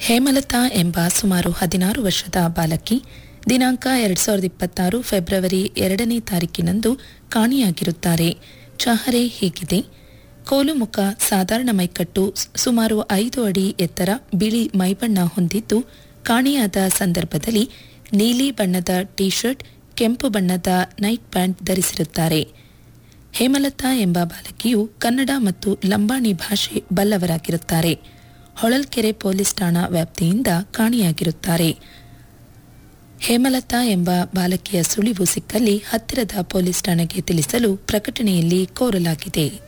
ಹೇಮಲತಾ ಎಂಬ ಸುಮಾರು ಹದಿನಾರು ವರ್ಷದ ಬಾಲಕಿ ದಿನಾಂಕ ಎರಡ್ ಸಾವಿರದ ಇಪ್ಪತ್ತಾರು ಫೆಬ್ರವರಿ ಎರಡನೇ ತಾರೀಕಿನಂದು ಕಾಣೆಯಾಗಿರುತ್ತಾರೆ ಚಹರೆ ಹೀಗಿದೆ ಕೋಲು ಮುಖ ಸಾಧಾರಣ ಮೈಕಟ್ಟು ಸ್- ಸುಮಾರು ಐದು ಅಡಿ ಎತ್ತರ ಬಿಳಿ ಮೈಬಣ್ಣ ಹೊಂದಿದ್ದು ಕಾಣೆಯಾದ ಸಂದರ್ಭದಲ್ಲಿ ನೀಲಿ ಬಣ್ಣದ ಟಿ ಶರ್ಟ್ ಕೆಂಪು ಬಣ್ಣದ ನೈಟ್ ಪ್ಯಾಂಟ್ ಧರಿಸಿರುತ್ತಾರೆ ಹೇಮಲತಾ ಎಂಬ ಬಾಲಕಿಯು ಕನ್ನಡ ಮತ್ತು ಲಂಬಾಣಿ ಭಾಷೆ ಬಲ್ಲವರಾಗಿರುತ್ತಾರೆ ಹೊಳಲ್ಕೆರೆ ಪೊಲೀಸ್ ಠಾಣಾ ವ್ಯಾಪ್ತಿಯಿಂದ ಕಾಣೆಯಾಗಿರುತ್ತಾರೆ ಹೇಮಲತಾ ಎಂಬ ಬಾಲಕಿಯ ಸುಳಿವು ಸಿಕ್ಕಲ್ಲಿ ಹತ್ತಿರದ ಪೊಲೀಸ್ ಠಾಣೆಗೆ ತಿಳಿಸಲು ಪ್ರಕಟಣೆಯಲ್ಲಿ ಕೋರಲಾಗಿದೆ